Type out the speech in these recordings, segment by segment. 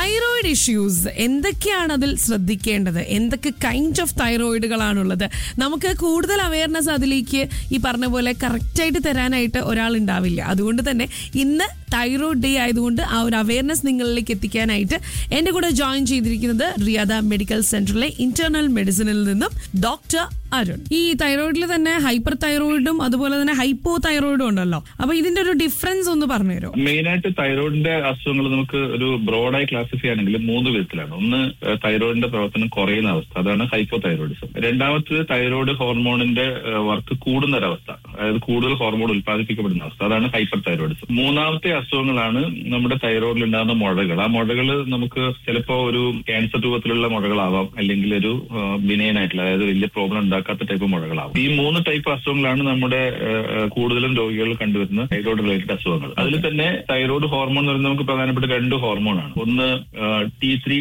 thyroid issues എന്തൊക്കെയാണ് അതിൽ ശ്രദ്ധിക്കേണ്ടത് എന്തൊക്കെ കൈൻഡ് ഓഫ് തൈറോയിഡുകളാണുള്ളത് നമുക്ക് കൂടുതൽ അവയർനെസ് അതിലേക്ക് ഈ പറഞ്ഞ പോലെ കറക്റ്റായിട്ട് തരാനായിട്ട് ഒരാൾ ഉണ്ടാവില്ല അതുകൊണ്ട് തന്നെ ഇന്ന് തൈറോയിഡ് ഡേ ആയതുകൊണ്ട് ആ ഒരു അവയർനെസ് നിങ്ങളിലേക്ക് എത്തിക്കാനായിട്ട് എന്റെ കൂടെ ജോയിൻ ചെയ്തിരിക്കുന്നത് റിയാദ മെഡിക്കൽ സെന്ററിലെ ഇന്റേണൽ മെഡിസിനിൽ നിന്നും ഡോക്ടർ അരുൺ ഈ തൈറോയിഡിൽ തന്നെ ഹൈപ്പർ തൈറോയിഡും അതുപോലെ തന്നെ ഹൈപ്പോ തൈറോയിഡും ഉണ്ടല്ലോ അപ്പൊ ഇതിന്റെ ഒരു ഡിഫറൻസ് ഒന്ന് പറഞ്ഞുതരോ മെയിൻ ആയിട്ട് തൈറോയിഡിന്റെ അസുഖങ്ങൾ നമുക്ക് ഒരു ബ്രോഡായി ക്ലാസിഫൈ ആണെങ്കിൽ മൂന്ന് വിധത്തിലാണ് ഒന്ന് ഏഹ്, തൈറോയിഡിന്റെ പ്രവർത്തനം കുറയുന്ന അവസ്ഥ അതാണ് ഹൈപ്പോ തൈറോയിഡിസം രണ്ടാമത്തത് തൈറോയിഡ് ഹോർമോണിന്റെ വർക്ക് കൂടുന്ന ഒരവസ്ഥ അതായത് കൂടുതൽ ഹോർമോൺ ഉത്പാദിപ്പിക്കപ്പെടുന്ന അവസ്ഥ അതാണ് ഹൈപ്പർ തൈറോയിഡിസം മൂന്നാമത്തെ അസുഖങ്ങളാണ് നമ്മുടെ തൈറോയിഡിൽ ഉണ്ടാകുന്ന മുഴകൾ ആ മുഴകൾ നമുക്ക് ചിലപ്പോ ഒരു ക്യാൻസർ രൂപത്തിലുള്ള മുഴകളാവാം അല്ലെങ്കിൽ ഒരു ബിനൈൻ ആയിട്ടുള്ള അതായത് വലിയ പ്രോബ്ലം ഉണ്ടാക്കാത്ത ടൈപ്പ് മുഴകളാവും ഈ മൂന്ന് ടൈപ്പ് അസുഖങ്ങളാണ് നമ്മുടെ ഏഹ്, ഏഹ്, കൂടുതലും രോഗികളിൽ കണ്ടുവരുന്ന തൈറോയിഡ് റിലേറ്റഡ് അസുഖങ്ങൾ അതിൽ തന്നെ തൈറോയിഡ് ഹോർമോൺ എന്ന് പറയുന്നത് നമുക്ക് പ്രധാനപ്പെട്ട രണ്ട് ഹോർമോണാണ് ഒന്ന് ടി ത്രീ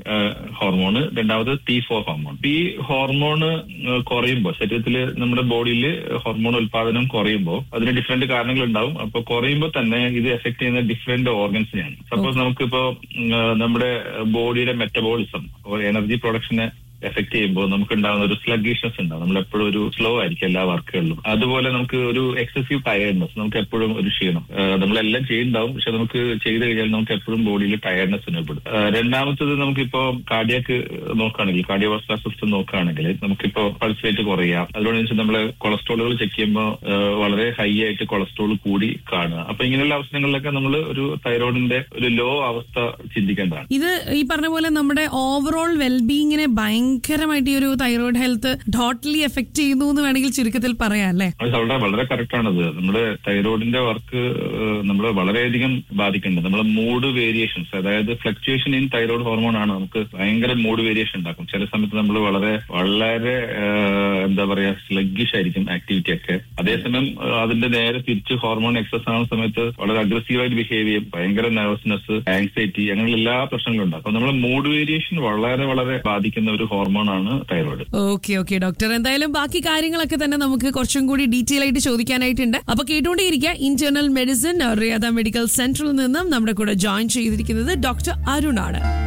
ഹോർമോണ് രണ്ടാമത് ടി ഫോർ ഹോർമോൺ ഈ ഹോർമോണ് കുറയുമ്പോൾ ശരീരത്തിൽ നമ്മുടെ ബോഡിയിൽ ഹോർമോൺ ഉത്പാദനം കുറയുമ്പോൾ അതിന് ഡിഫറെന്റ് കാരണങ്ങൾ ഉണ്ടാവും അപ്പൊ കുറയുമ്പോൾ തന്നെ ഇത് എഫക്ട് ചെയ്യുന്ന ഡിഫറെന്റ് ഓർഗൻസിനെയാണ് സപ്പോസ് നമുക്കിപ്പോ ഉം, ആ, നമ്മുടെ ബോഡിയുടെ മെറ്റബോളിസം എനർജി പ്രൊഡക്ഷനെ എഫക്ട് ചെയ്യുമ്പോൾ നമുക്ക് ഉണ്ടാകുന്ന ഒരു സ്ലഗീഷ്നസ് ഉണ്ടാവും നമ്മൾ എപ്പോഴും ഒരു സ്ലോ ആയിരിക്കും എല്ലാ വർക്കുകളിലും അതുപോലെ നമുക്ക് ഒരു എക്സസീവ് ടയർഡ്നെസ് നമുക്ക് എപ്പോഴും ഒരു ക്ഷീണം ആ, നമ്മളെല്ലാം ചെയ്യുന്നുണ്ടാവും പക്ഷെ നമുക്ക് ചെയ്ത് കഴിഞ്ഞാൽ നമുക്ക് എപ്പോഴും ബോഡിയിൽ ടയർഡ്നെസ് അനുഭവപ്പെടും ആ, രണ്ടാമത്തത് നമുക്കിപ്പോ കാർഡിയാക്ക് നോക്കുകയാണെങ്കിൽ കാർഡിയോവാസ്കുലർ സിസ്റ്റം നോക്കുകയാണെങ്കിൽ നമുക്കിപ്പോ പൾസ് റേറ്റ് കുറയാം അതുകൊണ്ട് നമ്മൾ കൊളസ്ട്രോളുകൾ ചെക്ക് ചെയ്യുമ്പോൾ വളരെ ഹൈ ആയിട്ട് കൊളസ്ട്രോൾ കൂടി കാണുക അപ്പൊ ഇങ്ങനെയുള്ള അവസരങ്ങളിലൊക്കെ നമ്മൾ ഒരു തൈറോയിഡിന്റെ ഒരു ലോ അവസ്ഥ ചിന്തിക്കേണ്ടതാണ് ഇത് ഈ പറഞ്ഞ പോലെ നമ്മുടെ ഓവറോൾ വെൽബീയിങ്ങിനെ ഭയങ്കരമായിട്ട് ഈ ഒരു തൈറോയിഡ് ഹെൽത്ത് ടോട്ടലി എഫക്ട് ചെയ്യുന്നു എന്ന് വേണമെങ്കിൽ ചുരുക്കത്തിൽ പറയാം അല്ലേ അത് വളരെ വളരെ കറക്റ്റ് ആണത് നമ്മുടെ തൈറോയിഡിന്റെ വർക്ക് നമ്മളെ വളരെയധികം ബാധിക്കുന്നുണ്ട് നമ്മളെ മൂഡ് വേരിയേഷൻസ് അതായത് ഫ്ലക്ച്വേഷൻ ഇൻ തൈറോയിഡ് ഹോർമോൺ ആണ് നമുക്ക് ഭയങ്കര മൂഡ് വേരിയേഷൻ ഉണ്ടാക്കും ചില സമയത്ത് നമ്മൾ വളരെ വളരെ ഏഹ്, എന്താ പറയാ സ്ലഗിഷ് ആയിരിക്കും ആക്ടിവിറ്റി ഒക്കെ അതേസമയം ഏഹ്, അതിന്റെ നേരെ തിരിച്ച് ഹോർമോൺ എക്സസ് ആവുന്ന സമയത്ത് വളരെ അഗ്രസീവായിട്ട് ബിഹേവ് ചെയ്യും ഭയങ്കര നെർവസ്നെസ് ആങ്സൈറ്റി അങ്ങനെ എല്ലാ പ്രശ്നങ്ങളും ഉണ്ടാകും അപ്പൊ നമ്മളെ മൂഡ് വേരിയേഷൻ വളരെ വളരെ ബാധിക്കുന്ന ഒരു ഹോർമോൺ ആണ് തൈറോയിഡ് ഓക്കെ ഓക്കെ ഡോക്ടർ എന്തായാലും ബാക്കി കാര്യങ്ങളൊക്കെ തന്നെ നമുക്ക് കുറച്ചും കൂടി ഡീറ്റെയിൽ ആയിട്ട് ചോദിക്കാനായിട്ടുണ്ട് അപ്പൊ കേട്ടുകൊണ്ടേയിരിക്കുക ഇന്റേണൽ മെഡിസിൻ റിയാദ മെഡിക്കൽ സെന്ററിൽ നിന്നും നമ്മുടെ കൂടെ ജോയിൻ ചെയ്തിരിക്കുന്നത് ഡോക്ടർ അരുണാണ്